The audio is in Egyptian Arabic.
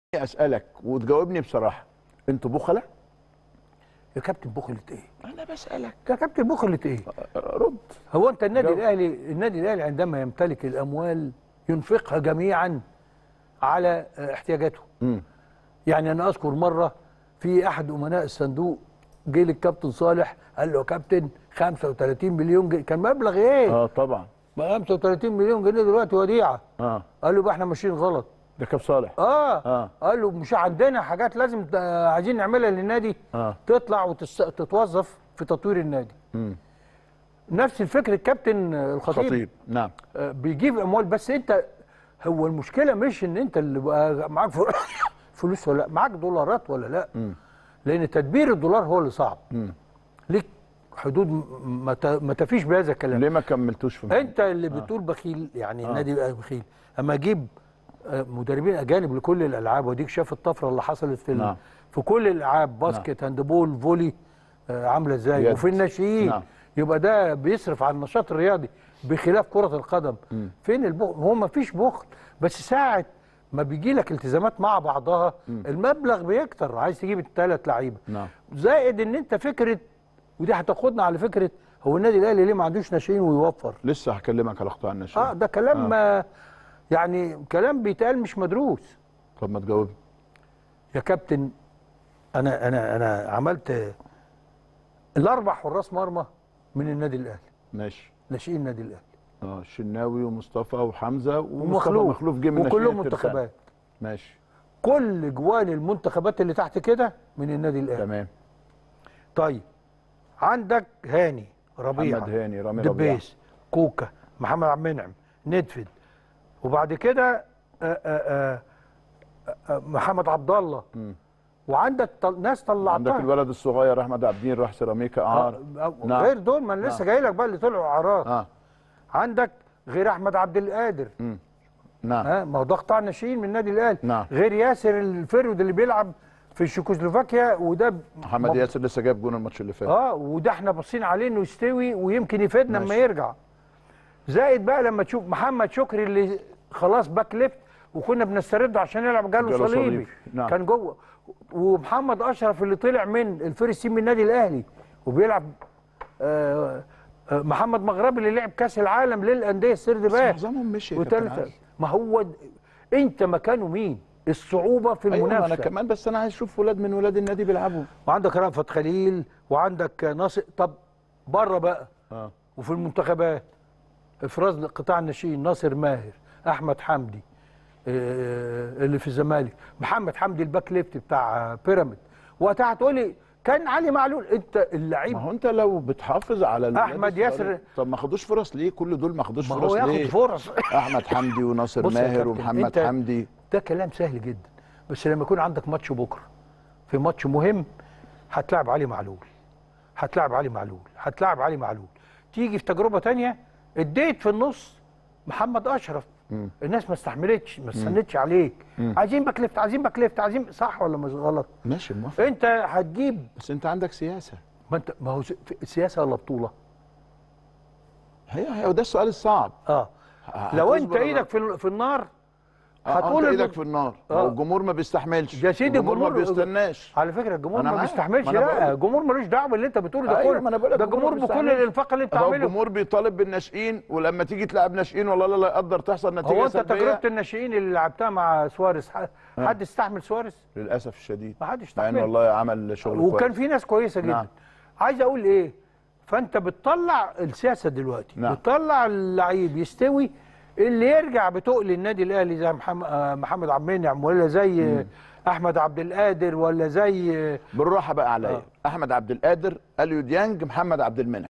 اسالك وتجاوبني بصراحه انتوا بخله يا كابتن بخلة ايه؟ انا بسالك يا كابتن بخلة ايه؟ رد هو انت النادي جاوب. الاهلي النادي الاهلي عندما يمتلك الاموال ينفقها جميعا على آه، احتياجاته مم. يعني انا اذكر مره في احد امناء الصندوق جه للكابتن صالح قال له يا كابتن 35 مليون جنيه كان مبلغ ايه؟ اه طبعا ما 35 مليون جنيه دلوقتي وديعه اه قال له يبقى احنا ماشيين غلط ده كاب صالح اه, آه. قال له مش عندنا حاجات لازم ت- عايزين نعملها للنادي آه. تطلع وتتوظف في تطوير النادي مم. نفس الفكر الكابتن الخطيب خطيب نعم آه، بيجيب اموال بس انت هو المشكله مش ان انت اللي بقى معاك فل- فلوس ولا لا معاك دولارات ولا لا مم. لان تدبير الدولار هو اللي صعب مم. ليك حدود م- ما ت- ما تفيش بهذا الكلام ليه ما كملتوش في انت اللي بتقول بخيل يعني النادي بقى بخيل اما اجيب آه، مدربين اجانب لكل الالعاب وديك شاف الطفره اللي حصلت في ال- نعم. في كل الالعاب باسكت هاندبول فولي آه، عامله ازاي يد. وفي الناشئين نعم. يبقى ده بيصرف على النشاط الرياضي بخلاف كره القدم فين البخل هو ما فيش بخل بس ساعه ما بيجي لك التزامات مع بعضها المبلغ بيكتر عايز تجيب الثلاث لعيبه نعم. زائد ان انت فكره ودي هتاخدنا على فكره هو النادي الاهلي ليه ما عندوش ناشئين ويوفر لسه هكلمك على قطاع الناشئين اه ده كلام آه. يعني كلام بيتقال مش مدروس طب ما تجاوبني يا كابتن انا انا انا عملت الاربع حراس مرمى من النادي الاهلي ماشي ناشئين النادي الاهلي اه الشناوي ومصطفى وحمزه ومخلوف ومخلوف مخلوف جه من وكلهم ناشئين الترسانة. منتخبات ماشي كل جوان المنتخبات اللي تحت كده من النادي الاهلي تمام طيب عندك هاني ربيعه محمد هاني رامي ربيعه دبيس كوكا محمد عبد المنعم ندفد وبعد كده آه، آه، آه، آه، محمد عبد الله مم. وعندك طل... ناس طلعتها عندك الولد الصغير احمد عبدين راح سيراميكا اعار آه، نعم. غير دول ما انا لسه جاي لك بقى اللي طلعوا اعراض اه عندك غير احمد عبد القادر نعم ها ما هو ده قطاع ناشئين من النادي الاهلي نعم. غير ياسر الفرود اللي بيلعب في الشيكوسلوفاكيا وده ب- محمد مب- ياسر لسه جاب جون الماتش اللي فات اه وده احنا باصين عليه انه يستوي ويمكن يفيدنا لما ماشي. يرجع زائد بقى لما تشوف محمد شكري اللي خلاص باك ليفت وكنا بنسترده عشان يلعب جاله جاله صليبي صليبي. نعم. كان جوه ومحمد اشرف اللي طلع من الفيرست تيم من النادي الاهلي وبيلعب آه آه محمد مغربي اللي لعب كاس العالم للانديه السرد بس باك معظمهم مشي يا كابتن وثالثه علي. ما هو د- انت مكانه مين الصعوبه في ايوه ما المنافسه انا كمان بس انا عايز اشوف ولاد من ولاد النادي بيلعبوا وعندك رأفت خليل وعندك ناصر طب بره بقى اه وفي المنتخبات افراز قطاع الناشئين ناصر ماهر احمد حمدي آه، اللي في الزمالك محمد حمدي الباك ليفت بتاع بيراميد وقتها هتقولي كان علي معلول انت اللعيب ما هو انت لو بتحافظ على الولاد أحمد الصغيرين- ياسر- طب ما خدوش فرص ليه كل دول ما خدوش ما فرص هو ياخد ليه فرص احمد حمدي وناصر بص يا ماهر كابتن، ومحمد انت- حمدي ده كلام سهل جدا بس لما يكون عندك ماتش بكره في ماتش مهم هتلاعب علي معلول هتلاعب علي معلول هتلاعب علي معلول تيجي في تجربه تانية اديت في النص محمد اشرف الناس ما استحملتش ما استنتش عليك عايزين باك ليفت عايزين باك ليفت عايزين صح ولا مش غلط ماشي موافق انت هتجيب بس انت عندك سياسه ما انت ما هو س- سياسه ولا بطوله هي هي وده السؤال الصعب اه لو انت هتصبر ولا- ايدك في ال- في النار آه، انت هتقول ايدك الم- في النار آه. آه. الجمهور ما بيستحملش يا سيدي الجمهور ما الجمهور- بيستناش على فكره الجمهور أنا ما معاك. بيستحملش ما أنا لا بقول. الجمهور ملوش دعوه باللي انت بتقوله ده أيوة، كله ما أنا بقول لك ده الجمهور الجمهور ما بكل بيستحملش. الانفاق اللي انت هو عامله الجمهور بيطالب بالناشئين ولما تيجي تلعب ناشئين والله لا لا يقدر تحصل نتيجه هو انت سلبية. تجربه الناشئين اللي لعبتها مع سواريز ح- حد استحمل سواريز للاسف الشديد ما حدش مع ان استحمل والله عمل شغل وكان كويس في ناس كويسه جدا نعم. عايز اقول ايه فانت بتطلع السياسه دلوقتي نعم. بتطلع اللعيب يستوي اللي يرجع بتقل النادي الاهلي زي محمد آه، محمد عبد المنعم ولا زي احمد عبد القادر ولا زي بالراحه بقى عليا آه. احمد عبد القادر اليو ديانج محمد عبد المنعم